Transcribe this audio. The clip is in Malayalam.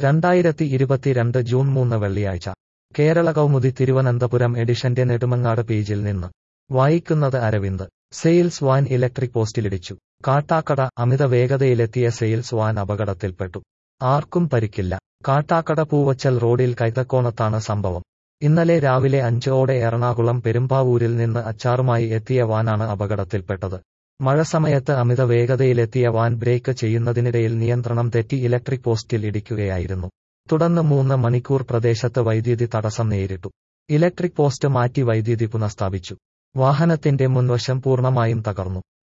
രണ്ടായിരത്തി ഇരുപത്തിരണ്ട് ജൂൺ മൂന്ന് വെള്ളിയാഴ്ച കേരള കൗമുദി തിരുവനന്തപുരം എഡിഷന്റെ നെടുമങ്ങാട് പേജിൽ നിന്ന് വായിക്കുന്നത് അരവിന്ദ് സെയിൽസ് വാൻ ഇലക്ട്രിക് പോസ്റ്റിലിടിച്ചു കാട്ടാക്കട അമിത വേഗതയിലെത്തിയ സെയിൽസ് വാൻ അപകടത്തിൽപ്പെട്ടു ആർക്കും പരിക്കില്ല കാട്ടാക്കട പൂവച്ചൽ റോഡിൽ കൈതക്കോണത്താണ് സംഭവം ഇന്നലെ രാവിലെ അഞ്ചോടെ എറണാകുളം പെരുമ്പാവൂരിൽ നിന്ന് അച്ചാറുമായി എത്തിയ വാനാണ് അപകടത്തിൽപ്പെട്ടത് മഴ സമയത്ത് അമിത വേഗതയിലെത്തിയ വാൻ ബ്രേക്ക് ചെയ്യുന്നതിനിടയിൽ നിയന്ത്രണം തെറ്റി ഇലക്ട്രിക് പോസ്റ്റിൽ ഇടിക്കുകയായിരുന്നു തുടർന്ന് മൂന്ന് മണിക്കൂർ പ്രദേശത്ത് വൈദ്യുതി തടസ്സം നേരിട്ടു ഇലക്ട്രിക് പോസ്റ്റ് മാറ്റി വൈദ്യുതി പുനഃസ്ഥാപിച്ചു വാഹനത്തിന്റെ മുൻവശം പൂർണ്ണമായും തകർന്നു